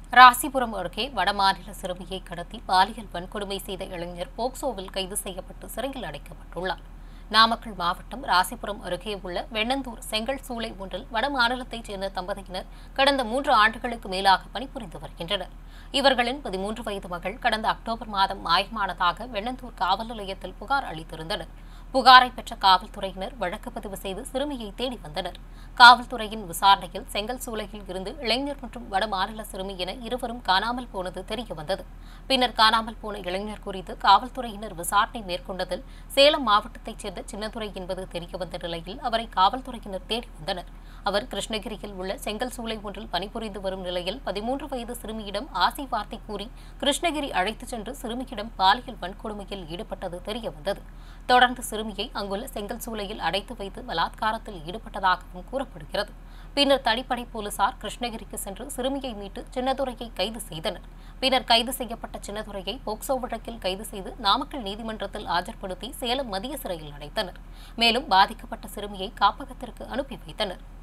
ராசிபுரம் அருகே வடமாநில சிறுமியை கடத்தி பாலியல் வன்கொடுமை செய்த இளைஞர் போக்சோவில் கைது செய்யப்பட்டு சிறையில் அடைக்கப்பட்டுள்ளார் நாமக்கல் மாவட்டம் ராசிபுரம் அருகே உள்ள வெண்ணந்தூர் செங்கல் சூளை ஒன்றில் வடமாநிலத்தைச் சேர்ந்த தம்பதியினர் கடந்த மூன்று ஆண்டுகளுக்கு மேலாக பணிபுரிந்து வருகின்றனர் இவர்களின் பதிமூன்று வயது மகள் கடந்த அக்டோபர் மாதம் மாயமானதாக வெண்ணந்தூர் காவல் நிலையத்தில் புகார் அளித்திருந்தனர் புகாரை பெற்ற காவல்துறையினர் வழக்கு பதிவு செய்து சிறுமியை தேடி வந்தனர் காவல்துறையின் விசாரணையில் செங்கல் சூளையில் இருந்து இளைஞர் மற்றும் வடமாநில சிறுமி என இருவரும் காணாமல் போனது தெரிய வந்தது பின்னர் காணாமல் போன இளைஞர் குறித்து காவல்துறையினர் விசாரணை மேற்கொண்டதில் சேலம் மாவட்டத்தைச் சேர்ந்த சின்னதுரை என்பது தெரியவந்த நிலையில் அவரை காவல்துறையினர் தேடி வந்தனர் அவர் கிருஷ்ணகிரியில் உள்ள செங்கல் சூளை ஒன்றில் பணிபுரிந்து வரும் நிலையில் பதிமூன்று வயது சிறுமியிடம் ஆசை வார்த்தை கூறி கிருஷ்ணகிரி அழைத்துச் சென்று சிறுமியிடம் பாலியல் வன்கொடுமையில் ஈடுபட்டது தெரியவந்தது தொடர்ந்து சிறுமியை அங்குள்ள செங்கல் சூளையில் அடைத்து வைத்து பலாத்காரத்தில் ஈடுபட்டதாகவும் கூறப்படுகிறது பின்னர் தனிப்படை போலீசார் கிருஷ்ணகிரிக்கு சென்று சிறுமியை மீட்டு சின்னதுரையை கைது செய்தனர் பின்னர் கைது செய்யப்பட்ட சின்னதுரையை போக்சோ வழக்கில் கைது செய்து நாமக்கல் நீதிமன்றத்தில் ஆஜர்படுத்தி சேலம் மத்திய சிறையில் அடைத்தனர் மேலும் பாதிக்கப்பட்ட சிறுமியை காப்பகத்திற்கு அனுப்பி வைத்தனர்